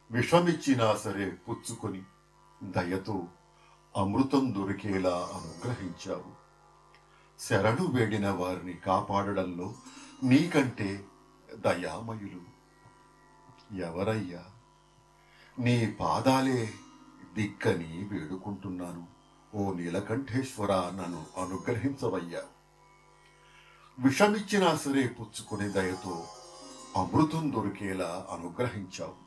విషమిచ్చినా సరే పుచ్చుకొని దయతో అమృతం దొరికేలా అనుగ్రహించావు శరణు వేడిన వారిని కాపాడడంలో నీకంటే దయామయులు ఎవరయ్యా నీ పాదాలే దిక్కని వేడుకుంటున్నాను ఓ నీలకంఠేశ్వర నన్ను అనుగ్రహించవయ్యా విషమిచ్చినా సరే పుచ్చుకునే దయతో అమృతం దొరికేలా అనుగ్రహించావు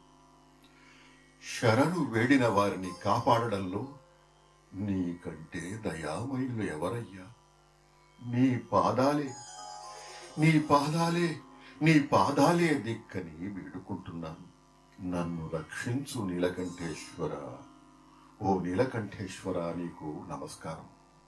శరణు వేడిన వారిని కాపాడడంలో నీకంటే దయామయులు ఎవరయ్యా నీ పాదాలే నీ పాదాలే నీ పాదాలే దిక్కని వేడుకుంటున్నాను నన్ను రక్షించు నీలకంఠేశ్వర ఓ నీలకంఠేశ్వర నీకు నమస్కారం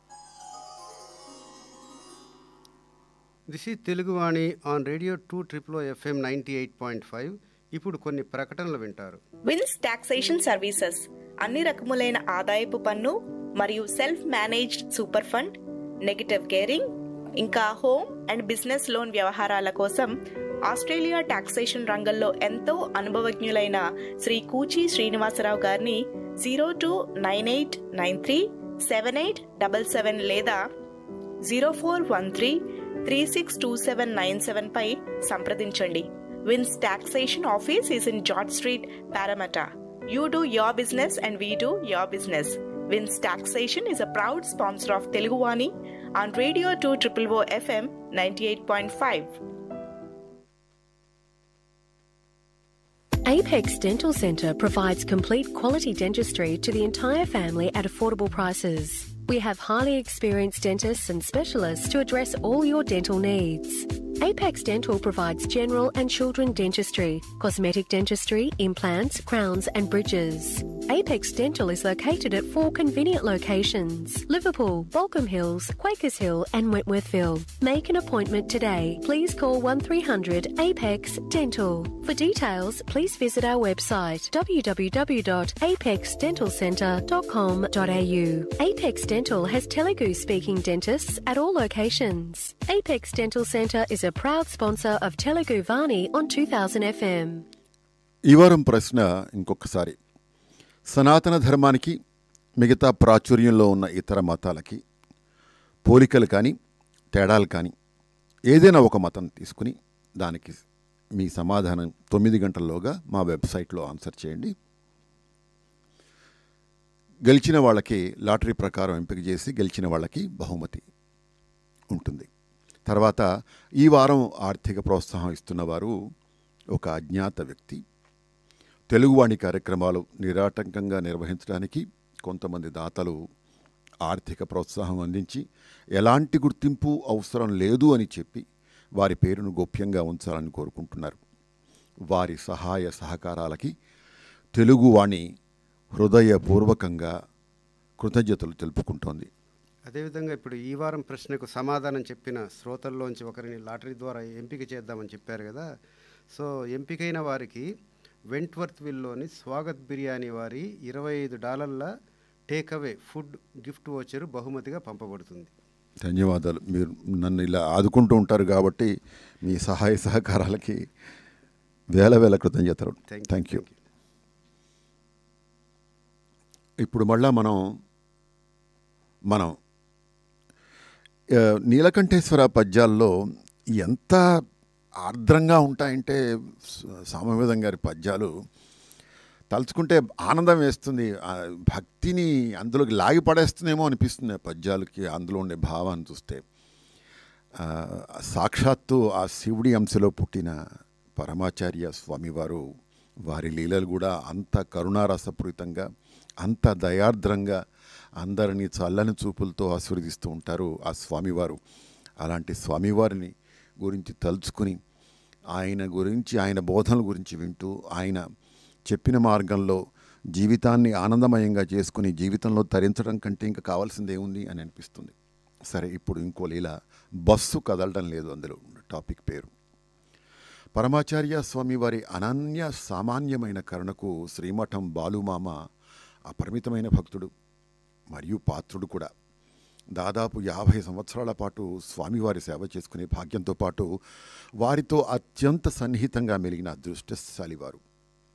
దిస్ ఈ Teluguvani on radio two triple FM ninety eight point five ఇప్పుడు కొన్ని ప్రకటనలు వింటారు విన్స్ టాక్సేషన్ సర్వీసెస్ అన్ని రకములైన ఆదాయపు పన్ను మరియు self managed super fund negative gearing ఇంకా హోమ్ అండ్ బిజినెస్ లోన్ వ్యవహారాల కోసం ఆస్ట్రేలియా టాక్సేషన్ రంగంలో ఎంతో అనుభవజ్ఞులైన శ్రీ కూచి శ్రీనివాసరావు గారిని zero two nine eight nine three seven eight double seven లేదా zero four one three three six two seven nine seven పై సంప్రదించండి Vins taxation office is in George street Parramatta you do your business and we do your business Vins taxation is a proud sponsor of Teluguvani on radio two triple O FM ninety eight point five Apex Dental Centre provides complete quality dentistry to the entire family at affordable prices. We have highly experienced dentists and specialists to address all your dental needs. Apex Dental provides general and children dentistry, cosmetic dentistry, implants, crowns, and bridges. Apex Dental is located at four convenient locations Liverpool, Balcombe Hills, Quakers Hill, and Wentworthville. Make an appointment today. Please call 1300 Apex Dental. For details, please visit our website www.apexdentalcentre.com.au. Apex Dental has Telugu speaking dentists at all locations. Apex Dental Centre is a proud sponsor of Telugu Vani on 2000 FM. ఈ వారం ప్రశ్న ఇంకొకసారి సనాతన ధర్మానికి మిగతా ప్రాచుర్యంలో ఉన్న ఇతర మతాలకి పోలికలు కానీ తేడాలు కానీ ఏదైనా ఒక మతం తీసుకుని దానికి మీ సమాధానం తొమ్మిది గంటల్లోగా మా వెబ్సైట్లో ఆన్సర్ చేయండి గెలిచిన వాళ్ళకి లాటరీ ప్రకారం ఎంపిక చేసి గెలిచిన వాళ్ళకి బహుమతి ఉంటుంది తర్వాత ఈ వారం ఆర్థిక ప్రోత్సాహం ఇస్తున్నవారు ఒక అజ్ఞాత వ్యక్తి తెలుగువాణి కార్యక్రమాలు నిరాటంకంగా నిర్వహించడానికి కొంతమంది దాతలు ఆర్థిక ప్రోత్సాహం అందించి ఎలాంటి గుర్తింపు అవసరం లేదు అని చెప్పి వారి పేరును గోప్యంగా ఉంచాలని కోరుకుంటున్నారు వారి సహాయ సహకారాలకి తెలుగువాణి హృదయపూర్వకంగా కృతజ్ఞతలు తెలుపుకుంటోంది అదేవిధంగా ఇప్పుడు ఈ వారం ప్రశ్నకు సమాధానం చెప్పిన శ్రోతల్లోంచి ఒకరిని లాటరీ ద్వారా ఎంపిక చేద్దామని చెప్పారు కదా సో ఎంపికైన వారికి వెంట్వర్త్ విల్లోని స్వాగత్ బిర్యానీ వారి ఇరవై ఐదు డాలర్ల టేక్అవే ఫుడ్ గిఫ్ట్ వచ్చరు బహుమతిగా పంపబడుతుంది ధన్యవాదాలు మీరు నన్ను ఇలా ఆదుకుంటూ ఉంటారు కాబట్టి మీ సహాయ సహకారాలకి వేల వేల కృతజ్ఞతలు Thank you, thank you thank you. ఇప్పుడు మళ్ళా మనం మనం ఆ, నీలకంఠేశ్వర పద్యాల్లో ఎంత ఆర్ద్రంగా ఉంటాయంటే స- సామవేదం గారి పద్యాలు తలుచుకుంటే ఆనందం వేస్తుంది ఆ భక్తిని అందులోకి లాగి పడేస్తుందేమో అనిపిస్తుంది ఆ పద్యాలకి అందులో ఉండే భావాన్ని చూస్తే ఆ, సాక్షాత్తు ఆ శివుడి అంశలో పుట్టిన పరమాచార్య స్వామివారు వారి లీలలు కూడా అంత కరుణారసపూరితంగా అంత దయార్ద్రంగా అందరినీ చల్లని చూపులతో ఆశీర్వదిస్తూ ఉంటారు ఆ స్వామివారు అలాంటి స్వామివారిని గురించి తలుచుకుని ఆయన గురించి ఆయన బోధనల గురించి వింటూ ఆయన చెప్పిన మార్గంలో జీవితాన్ని ఆనందమయంగా చేసుకుని జీవితంలో తరించడం కంటే ఇంకా కావాల్సింది ఏముంది అని అనిపిస్తుంది సరే ఇప్పుడు ఇంకో లీల బస్సు కదలడం లేదు అందులో టాపిక్ పేరు పరమాచార్య స్వామి వారి అనన్య సామాన్యమైన కరుణకు శ్రీమఠం బాలుమామ అపరిమితమైన భక్తుడు మరియు పాత్రుడు కూడా దాదాపు యాభై సంవత్సరాల పాటు స్వామివారి సేవ చేసుకునే భాగ్యంతో పాటు వారితో అత్యంత సన్నిహితంగా మెలిగిన అదృష్టశాలి వారు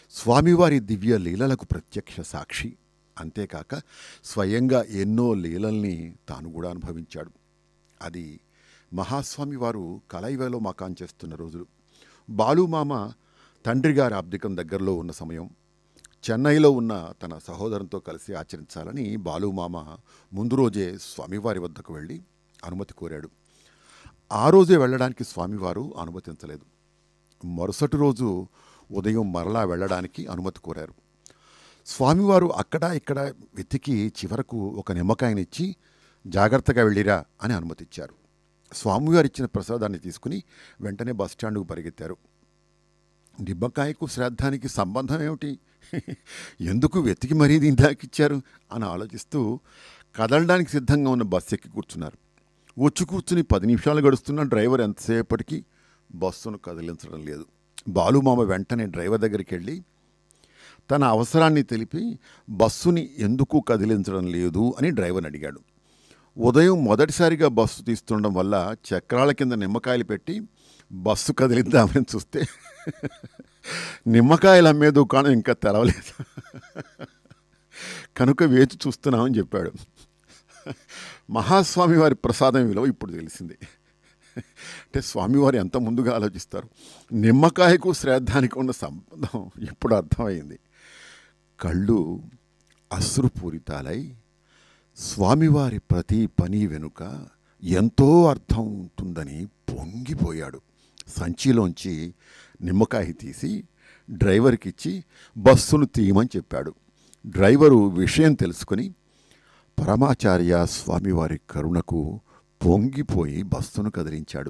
స్వామివారి దివ్య లీలలకు ప్రత్యక్ష సాక్షి అంతేకాక స్వయంగా ఎన్నో లీలల్ని తాను కూడా అనుభవించాడు అది మహాస్వామి వారు కలైవలో మకాం చేస్తున్న రోజులు బాలుమామ తండ్రి గారి అబ్దికం దగ్గరలో ఉన్న సమయం చెన్నైలో ఉన్న తన సహోదరంతో కలిసి ఆచరించాలని బాలుమామ ముందు రోజే స్వామివారి వద్దకు వెళ్ళి అనుమతి కోరాడు ఆ రోజే వెళ్ళడానికి స్వామివారు అనుమతించలేదు మరుసటి రోజు ఉదయం మరలా వెళ్ళడానికి అనుమతి కోరారు స్వామివారు అక్కడ ఇక్కడ వెతికి చివరకు ఒక నిమ్మకాయనిచ్చి జాగ్రత్తగా వెళ్ళిరా అని అనుమతిచ్చారు స్వామివారు ఇచ్చిన ప్రసాదాన్ని తీసుకుని వెంటనే బస్టాండ్కు పరిగెత్తారు నిమ్మకాయకు శ్రాద్ధానికి సంబంధం ఏమిటి ఎందుకు వెతికి మరీ దీని దాకిచ్చారు అని ఆలోచిస్తూ కదలడానికి సిద్ధంగా ఉన్న బస్సు ఎక్కి కూర్చున్నారు వచ్చి కూర్చుని పది నిమిషాలు గడుస్తున్న డ్రైవర్ ఎంతసేపటికి బస్సును కదిలించడం లేదు బాలుమామ వెంటనే డ్రైవర్ దగ్గరికి వెళ్ళి తన అవసరాన్ని తెలిపి బస్సుని ఎందుకు కదిలించడం లేదు అని డ్రైవర్ని అడిగాడు ఉదయం మొదటిసారిగా బస్సు తీస్తుండడం వల్ల చక్రాల కింద నిమ్మకాయలు పెట్టి బస్సు కదిలిద్దామని చూస్తే నిమ్మకాయలు అమ్మే దుకాణం ఇంకా తెరవలేదు కనుక వేచి చూస్తున్నామని చెప్పాడు మహాస్వామి వారి ప్రసాదం విలువ ఇప్పుడు తెలిసింది అంటే స్వామివారు ఎంత ముందుగా ఆలోచిస్తారు నిమ్మకాయకు శ్రాద్ధానికి ఉన్న సంబంధం ఇప్పుడు అర్థమైంది కళ్ళు అశ్రుపూరితాలై స్వామివారి ప్రతి పని వెనుక ఎంతో అర్థం ఉంటుందని పొంగిపోయాడు సంచిలోంచి నిమ్మకాయ తీసి డ్రైవర్కి ఇచ్చి బస్సును తీయమని చెప్పాడు డ్రైవరు విషయం తెలుసుకొని పరమాచార్య స్వామివారి కరుణకు పొంగిపోయి బస్సును కదిలించాడు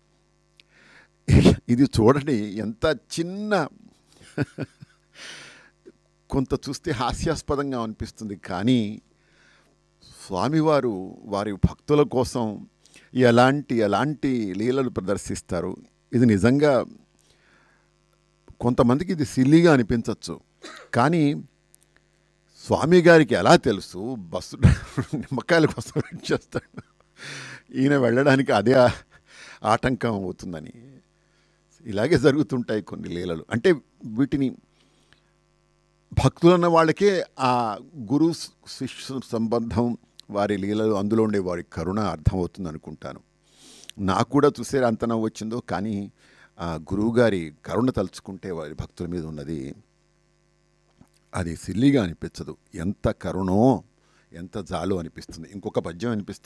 ఇది చూడండి ఎంత చిన్న కొంత చూస్తే హాస్యాస్పదంగా అనిపిస్తుంది కానీ స్వామివారు వారి భక్తుల కోసం ఎలాంటి ఎలాంటి లీలలు ప్రదర్శిస్తారు ఇది నిజంగా కొంతమందికి ఇది సిల్లీగా అనిపించవచ్చు కానీ స్వామి గారికి ఎలా తెలుసు బస్సు డ్రైవర్ నిమ్మకాయల కోసం వెయిట్ చేస్తాడు ఈయన వెళ్ళడానికి అదే ఆటంకం అవుతుందని ఇలాగే జరుగుతుంటాయి కొన్ని లీలలు అంటే వీటిని భక్తులన్న వాళ్ళకే ఆ గురు శిష్యు సంబంధం వారి లీలలు అందులో ఉండే వారి కరుణ అర్థమవుతుంది అనుకుంటాను నాకు కూడా చూసే అంత నవ్వు వచ్చిందో కానీ ఆ గురువుగారి కరుణ తలుచుకుంటే వారి భక్తుల మీద ఉన్నది అది సిల్లిగా అనిపించదు ఎంత కరుణో ఎంత జాలో అనిపిస్తుంది ఇంకొక పద్యం అనిపిస్తే